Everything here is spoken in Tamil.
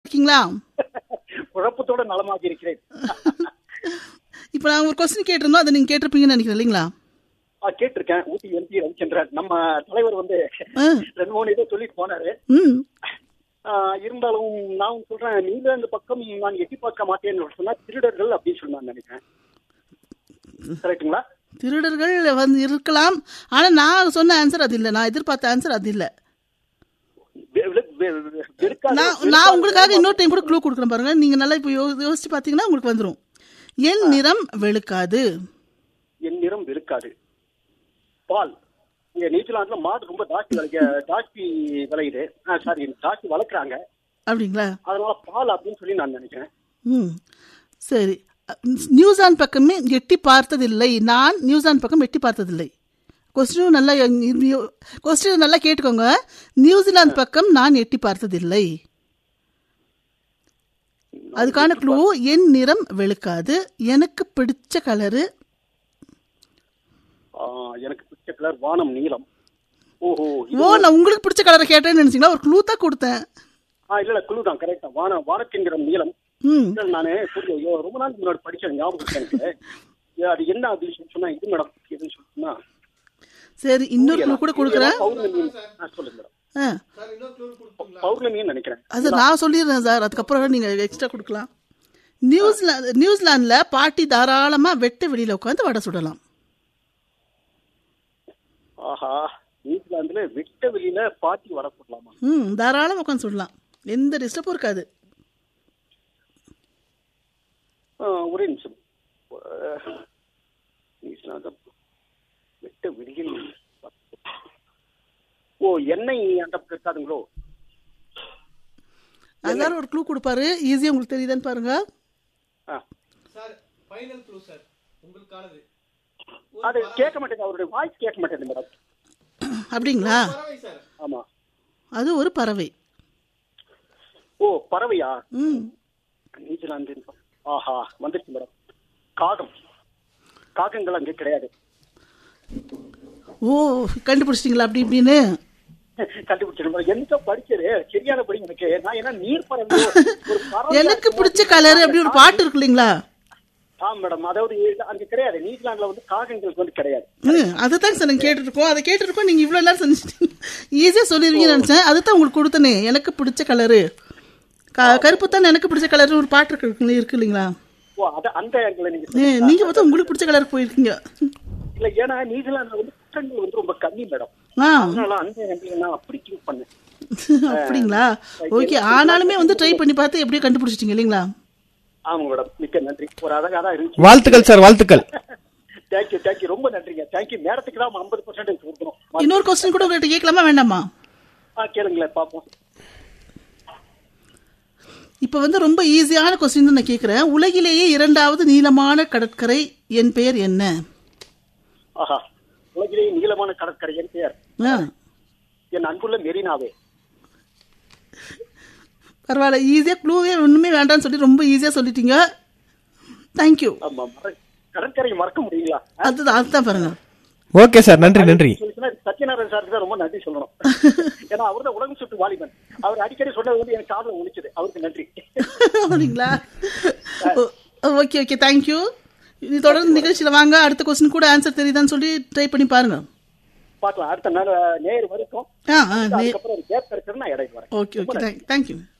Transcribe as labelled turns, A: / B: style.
A: இருக்கீங்களா
B: குழப்பத்தோட நலமாக இருக்கிறேன்
A: இப்போ நான் ஒரு கொஸ்டின் கேட்டிருந்தோம் அதை நீங்கள் கேட்டிருப்பீங்கன்னு நினைக்கிறேன் இல்லைங்களா
B: ஆ, கேட்டிருக்கேன் ஊட்டி எம்பி ரவிச்சந்திரன் நம்ம தலைவர் வந்து
A: ஆ
B: ரெண்டு மூணு இதை சொல்லிட்டு போனாரு
A: ம்
B: ஆ, இருந்தாலும் நான் சொல்றேன் நீங்க அந்த பக்கம் நான் எட்டி பார்க்க மாட்டேன்னு சொன்னா திருடர்கள் அப்படின்னு சொல்லி நான் நினைக்கிறேன் கரெக்ட்டுங்களா
A: திருடர்கள் வந்து இருக்கலாம் ஆனால் நான் சொன்ன ஆன்சர் அது இல்லை நான் எதிர்பார்த்த ஆன்சர் அது இல்லை
B: வெ- வெ- வெ- வெ- வெறுக்காத-
A: நான் நான் உங்களுக்காக இன்னொரு டைம் கூட க்ளூ கொடுக்குறேன் பாருங்க நீங்க நல்லா இப்போ யோ- யோசிச்சு பார்த்தீங்கன்னா உங்களுக்கு வந்துடும் என் நிறம் வெளுக்காது
B: என் நிறம் வெறுக்காது பால் இங்க நியூசிலாந்துல மாடு ரொம்ப ஜாஸ்தி விளைக்க ஜாஸ்தி விளையுது சாரி ஜாஸ்தி வளர்க்குறாங்க
A: அப்படிங்களா
B: அதனால பால் அப்படின்னு சொல்லி நான் நினைக்கிறேன்
A: ம் சரி நியூசிலாந்து பக்கமே எட்டி பார்த்ததில்லை நான் நியூசிலாந்து பக்கம் எட்டி பார்த்ததில்லை கொஸ்டினும் நல்லா கொஸ்டின் நல்லா கேட்டுக்கோங்க நியூசிலாந்து பக்கம் நான் எட்டி பார்த்ததில்லை அதுக்கான க்ளூ என் நிறம் வெளுக்காது எனக்கு பிடிச்ச கலரு
B: ஆ, எனக்கு பிடிச்ச கலர் வானம் நீலம் ஓஹோ இது-
A: ஓ நான் உங்களுக்கு பிடிச்ச கலரை கேட்டேன்னு நினைச்சீங்களா ஒரு க்ளூ தான் கொடுத்தேன்
B: ஆ இல்ல இல்ல குழு தான் கரெக்டா வான வானத்தின் நீளம்
A: ம்
B: நானு புரிய- ஐயோ, ரொம்ப நாள் முன்னாடி படிச்சேன் ஞாபகம் இருக்கு எனக்கு ஏ, அது என்ன அப்படின்னு சொல்லி சொன்னா இது மேடம் எதுன்னு சொல்லிட்டுனா
A: சரி இன்னொரு க்ளூ கூட கொடுக்குறேன்
B: பௌர்ணமி ஆ, சொல்லுங்க மேடம்
A: ஆ
B: பௌர்ணமின்னு நினைக்கிறேன்
A: அது நான் சொல்லிடுறேன் சார் அதுக்கப்புறம் நீங்கள் எக்ஸ்ட்ரா கொடுக்கலாம் நியூசிலாந்து நியூசிலாந்தில் பாட்டி தாராளமாக வெட்ட வெளியில் உட்காந்து வடை சுடலாம்
B: ஆஹா நியூசிலாந்துல வெட்ட வெளியில பாத்தி வர போடலாமா
A: ம் தாராளமாக உட்காந்து சுடலாம் எந்த டிஸ்டர்பும் இருக்காது
B: ஆ, ஒரே நிமிஷம் ஆ, நியூசிலாந்து வெட்ட வெளியில் ஓ எண்ணெய் அந்த பக்கம் இருக்காதுங்களோ
A: அதான் ஒரு க்ளூ கொடுப்பாரு ஈஸியாக உங்களுக்கு தெரியுதான்னு பாருங்க
B: ஆ.
C: சார் ஃபைனல் க்ளூ சார் உங்களுக்கானது
B: அது கேட்க மாட்டேங்குது அவருடைய வாய்ஸ் கேட்க மாட்டேங்குது மேடம்
A: அப்படிங்களா
C: பறவை சார்
B: ஆமா
A: அது ஒரு பறவை
B: ஓ பறவையா
A: ம்
B: நியூசிலாந்து ஆஹா வந்துருச்சு மேடம் காகம் காகங்கள் அங்கே கிடையாது
A: ஓ கண்டுபிடிச்சிட்டிங்களா அப்படி இப்படின்னு
B: கண்டுபிடிச்சிருக்கேன் மேடம் எங்க படிச்சது சரியான படி எனக்கு நான் என்ன நீர் பறவை ஒரு பறவை
A: எனக்கு பிடிச்ச கலர் அப்படி ஒரு பாட்டு இருக்கு இல்லைங்களா
B: ஆ மேடம் அதாவது அங்க கிடையாது நியூசிலாந்துல வந்து காகங்களுக்கு வந்து கிடையாது
A: ம் அதுதான் சார் நாங்கள் கேட்டுருக்கோம் அதை கேட்டுருக்கோம் நீங்கள் இவ்வளோ நேரம் செஞ்சுட்டீங்க ஈஸியாக சொல்லிடுவீங்கன்னு நினச்சேன் அதுதான் உங்களுக்கு கொடுத்தனே எனக்கு பிடிச்ச கலரு க கருப்பு தான் எனக்கு பிடிச்ச கலர் ஒரு பாட்டு இருக்கு இருக்கு இல்லைங்களா
B: ஓ அத அந்த ஆங்கிள் நீங்க
A: ஏ, நீங்க பார்த்தா உங்களுக்கு பிடிச்ச கலர் போயிருக்கீங்க
B: இல்ல ஏன்னா நியூசிலாந்துல வந்து குற்றங்கள் வந்து ரொம்ப கம்மி மேடம்
A: ஆ
B: அதனால அந்த ஆங்கிள் நான் அப்படி திங்க் பண்ணேன்
A: அப்படிங்களா ஓகே ஆனாலுமே வந்து ட்ரை பண்ணி பார்த்து எப்படியோ கண்டுபிடிச்சிட்டீங்க இல்லைங்களா
B: ஆமா மேடம் மிக்க நன்றி ஒரு அழகா தான் இருந்துச்சு
D: வாழ்த்துக்கள் சார் வாழ்த்துக்கள்
B: தேங்க்யூ தேங்க்யூ ரொம்ப நன்றிங்க தேங்க்யூ நேரத்துக்கு தான் ஐம்பது பர்சன்டேஜ் கொடுக்கணும்
A: இன்னொரு கொஸ்டின் கூட உங்கள்கிட்ட கேட்கலாமா வேண்டாமா
B: ஆ கேளுங்களேன் பாப்போம்
A: இப்போ வந்து ரொம்ப ஈஸியான கொஸ்டின் தான் நான் கேட்குறேன் உலகிலேயே இரண்டாவது நீளமான கடற்கரை என் பெயர் என்ன
B: ஆஹா உலகிலேயே நீளமான கடற்கரை என் பெயர்
A: ஆ
B: என் அன்புள்ள மெரினாவே
A: பரவாயில்ல ஈஸியாக க்ளூவே ஒன்றுமே வேண்டாம்னு சொல்லி ரொம்ப ஈஸியாக சொல்லிட்டீங்க தேங்க்யூ
B: ஆமா மற- கடற்கரையை மறக்க முடியுங்களா
A: அதுதான் அதுதான் பாருங்க
D: ஓகே சார் நன்றி நன்றி
B: சொல்லிச்சுன்னா சத்யநாராயண் சாருக்கு தான் ரொம்ப நன்றி சொல்லணும் ஏன்னா அவர் தான் உலகம் சுட்டு வாலிபன் அவர் அடிக்கடி சொன்னது வந்து எனக்கு காதுல ஒழிச்சது அவருக்கு நன்றி
A: அப்படிங்களா ஓகே ஓகே தேங்க்யூ நீ தொடர்ந்து நிகழ்ச்சியில் வாங்க அடுத்த கொஸ்டின் கூட ஆன்சர் தெரியுதான்னு சொல்லி ட்ரை பண்ணி பாருங்க
B: பார்க்கலாம் அடுத்த நாள் நேர் வரைக்கும்
A: ஆ ஆ
B: அதுக்கப்புறம் ஒரு கேப் கிடைச்சது நான் இடைக்கு வரேன்
A: ஓகே ஓகே தேங்க்யூ